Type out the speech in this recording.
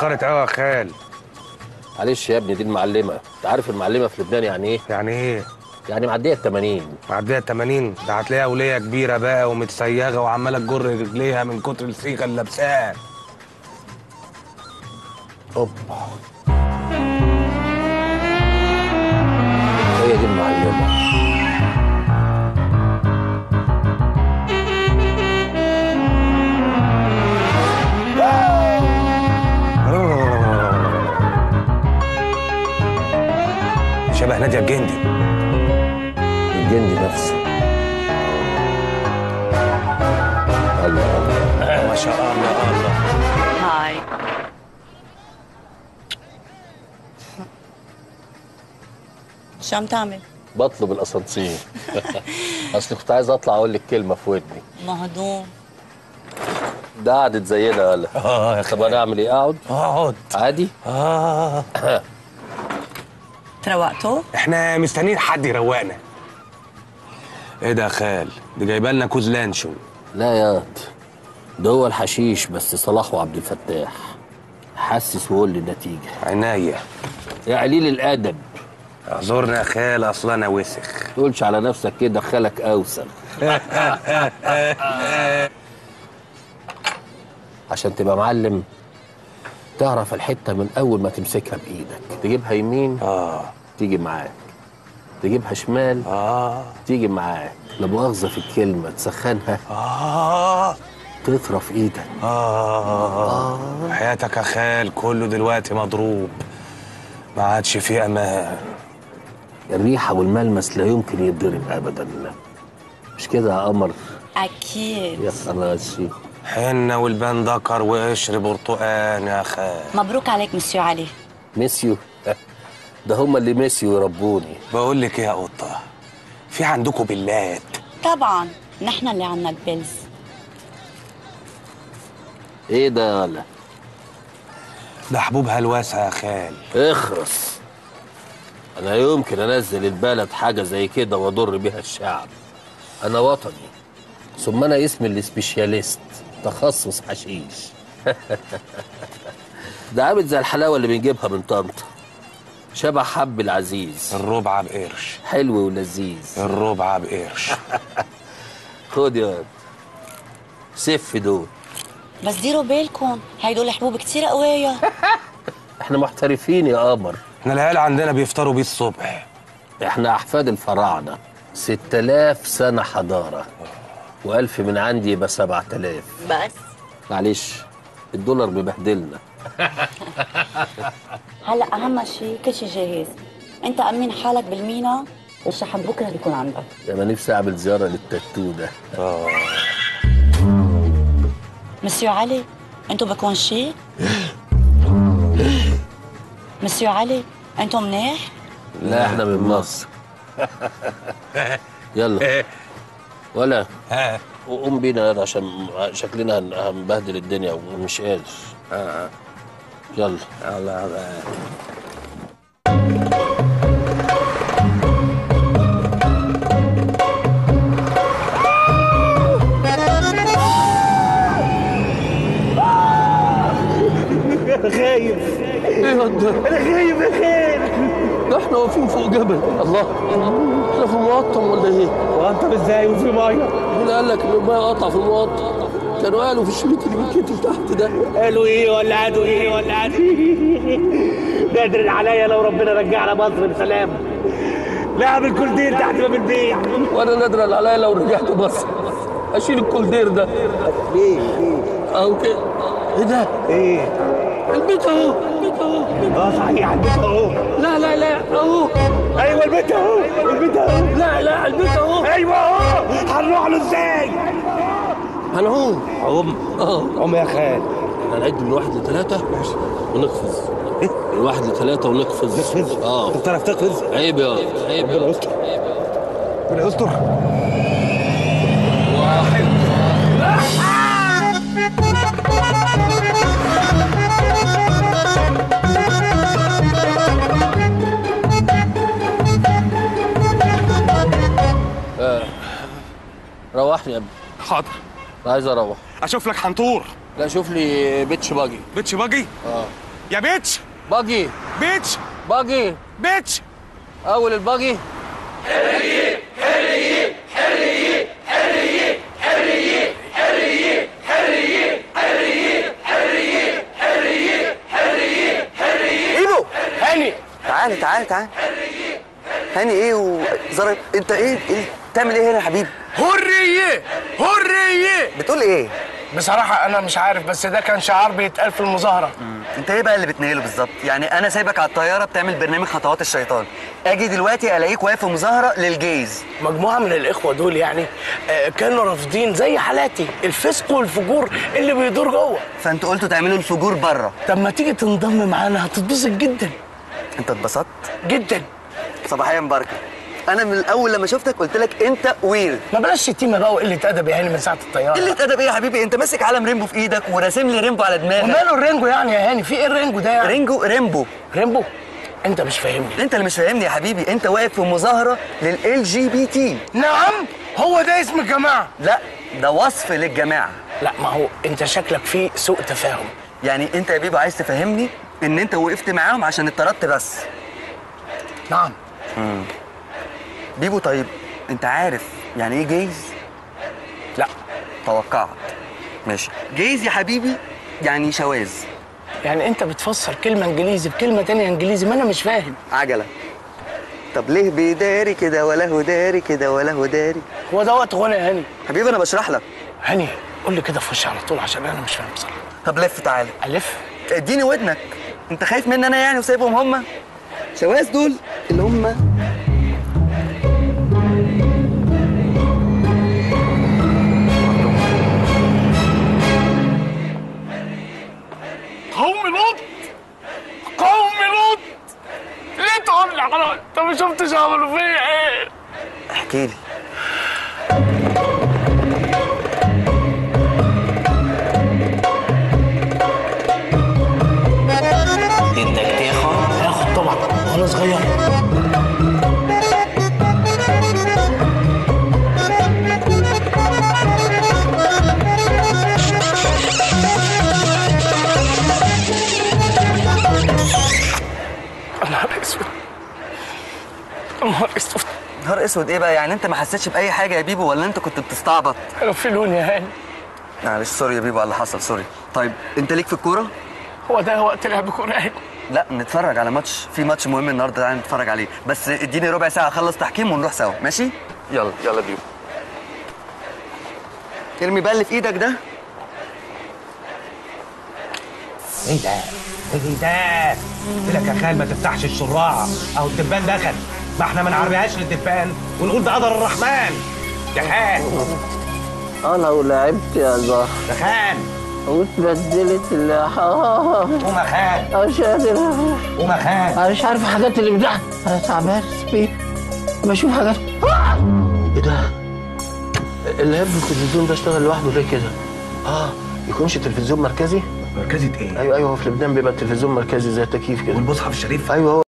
اتأخرت قوي يا خال معلش يا ابني دي المعلمه انت عارف المعلمه في لبنان يعني ايه يعني ايه يعني معديه ال 80 معديه 80 ده هتلاقيها وليه كبيره بقى ومتسيغه وعماله تجر رجليها من كتر الصيغه اللي لابساها اوبا هي دي المعلمه شبه ناديه الجندي الجندي نفسه الله الله ما شاء الله الله هاي شو عم تعمل؟ بطلب الاسانسير اصل كنت عايز اطلع اقول لك كلمه في ودني مهضوم ده قعدت زينا ولا اه يا طب انا اعمل ايه اقعد اقعد عادي اه تروقتوا؟ احنا مستنيين حد يروقنا ايه ده يا خال دي جايبه لنا كوز لانشون لا يا ده هو الحشيش بس صلاح وعبد الفتاح حسس وقول لي النتيجه عناية يا قليل الادب اعذرنا يا خال اصل انا وسخ تقولش على نفسك كده خالك اوسخ عشان تبقى معلم تعرف الحته من اول ما تمسكها بايدك تجيبها يمين اه تيجي معاك تجيبها شمال اه تيجي معاك لا مؤاخذه في الكلمه تسخنها اه تطرف ايدك آه حياتك يا خال كله دلوقتي مضروب ما عادش فيه أمان الريحه والملمس لا يمكن يتضرب ابدا مش كده يا قمر أكيد يا خلاصي حنة والبان دكر وقشر برتقان يا خال مبروك عليك مسيو علي ميسيو ده هم اللي ميسيو يربوني بقول لك إيه يا قطة في عندكم بلات طبعا نحن اللي عنا البلز ايه ده يالا ده حبوب هلوسة يا خال اخرس انا يمكن انزل البلد حاجه زي كده واضر بيها الشعب انا وطني ثم انا اسمي السبيشاليست تخصص حشيش ده عامل زي الحلاوه اللي بنجيبها من طنطا شبه حب العزيز الربع بقرش حلو ولذيذ الربع بقرش خد يا واد. سف دول بس ديروا بالكم هيدول حبوب كتير قوية احنا محترفين يا قمر احنا العيال عندنا بيفطروا بيه الصبح احنا احفاد الفراعنه 6000 سنه حضاره والف من عندي يبقى 7000 بس معلش الدولار ببهدلنا هلا أهم شيء كل شيء جاهز أنت أمين حالك بالمينا والشحن بكرة بيكون عندك انا نفسي اعمل زياره للتاتو ده مسيو علي أنتو بكون شيء؟ مسيو علي أنتو منيح؟ لا احنا من مصر يلا ولا ها قوم بينا يلا عشان شكلنا هن- هنبهدل الدنيا ومش قادر يلا الله الله خايف ايه ده انا خايف يا خير ده احنا واقفين فوق جبل الله احنا في المقطم ولا ايه؟ وانت ازاي وفي ميه مين قال لك ان الميه قطع في المقطم؟ كانوا قالوا في الشريط اللي بيتكتب تحت ده قالوا ايه ولا عادوا ايه ولا عادوا نادر عليا لو ربنا رجعنا مصر بسلام لا اعمل كل دير تحت باب البيع وانا نادر عليا لو رجعت مصر اشيل الكولدير ده ليه ليه اهو كده ايه ده؟ ايه البيت اهو البيت اهو اه صحيح البيت اهو لا لا لا اهو ايوه البيت اهو البيت اهو لا لا البيت اهو ايوه اهو هنروح له ازاي هنعوم قوم اه قوم يا خال احنا نعد من واحد لثلاثة ونقفز من واحد لثلاثة ونقفز نقفز؟ اه انت بتعرف تقفز عيب يا عيب ربنا يا يستر ربنا يستر روحني يا ابني حاضر عايز اروح اشوف لك حنطور لا شوف لي بيتش باجي بيتش باجي اه يا بيتش باجي بيتش باجي بيتش اول الباجي ايبو هاني تعالى تعالى تعالى هاني ايه وزرق انت ايه, إيه؟ بتعمل ايه هنا يا حبيبي هرية هرية بتقول ايه بصراحة أنا مش عارف بس ده كان شعار بيتقال في المظاهرة انت ايه بقى اللي بتنيله بالظبط يعني انا سايبك على الطياره بتعمل برنامج خطوات الشيطان اجي دلوقتي الاقيك واقف في مظاهره للجيز مجموعة من الإخوة دول يعني آه، كانوا رافضين زي حالاتي الفسق والفجور اللي بيدور جوه فانتوا قلتوا تعملوا الفجور بره طب ما تيجي تنضم معانا هتتبسط جدا انت اتبسطت جدا صباحيه مباركه انا من الاول لما شفتك قلت لك انت ويرد ما بلاش شتيمة بقى وقلة أدب يا هاني من ساعة الطيارة قله ادب ايه يا حبيبي انت ماسك علم ريمبو في ايدك وراسم لي ريمبو على دماغك وماله الرينجو يعني يا هاني في إيه الرينجو ده يعني رينجو ريمبو رينبو أنت مش فاهمني انت اللي مش فاهمني يا حبيبي انت واقف في مظاهره لل جي بي تي نعم هو ده اسم الجماعة لا ده وصف للجماعه لا ما هو أنت شكلك فيه سوء تفاهم يعني انت يا بيبو عايز تفهمني ان انت وقفت معاهم عشان اتطردت بس نعم بيبو طيب انت عارف يعني ايه جيز لا توقعت ماشي جيز يا حبيبي يعني شواذ يعني أنت بتفسر كلمة إنجليزي بكلمة تانية إنجليزي ما أنا مش فاهم عجله طب ليه بيداري كده ولا هو داري كده ولا هو داري هو ده وقت غنى يا هاني حبيبي انا بشرح لك هاني قول لي كده في وشي على طول عشان أنا مش فاهم بصراحة طب لف تعالى ألف اديني ودنك انت خايف مني انا يعني وسايبهم هم شواذ دول اللي هم قوم لوط قوم لوط ليه تقول لي خلاص انت ما شفتش عملوا فيا ايه احكي لي هاخد طبعا وانا صغير يا نهار اسود يا نهار اسود نهار اسود ايه بقى يعني انت ما حسيتش باي حاجه يا بيبو ولا انت كنت بتستعبط غفلوني يا هاني معلش سوري يا بيبو على اللي حصل سوري طيب انت ليك في الكوره هو ده وقت لعب كوره يا هاني لا نتفرج على ماتش في ماتش مهم النهارده تعالى نتفرج عليه بس اديني ربع ساعه اخلص تحكيم ونروح سوا ماشي يلا يلا بيبو ارمي بقى اللي في ايدك ده ايه ده؟ ايه ده؟ قلت لك يا خال ما تفتحش الشراع اهو الدبان دخل ما احنا ما نعربيهاش للدبان ونقول ده قدر الرحمن يا خال انا لو لعبت يا زهر يا خال واتبدلت اللحاف قوم يا خال مش قادر قوم يا خال انا مش عارف الحاجات اللي بتضحك انا تعبان بيه بشوف حاجات ايه ده اللي في التلفزيون ده اشتغل لوحده ليه كده اه يكونش تلفزيون مركزي مركزة ايه؟ ايوه ايوه هو في لبنان بيبقى التلفزيون مركزي زي التكييف كده والمصحف الشريف ايوه هو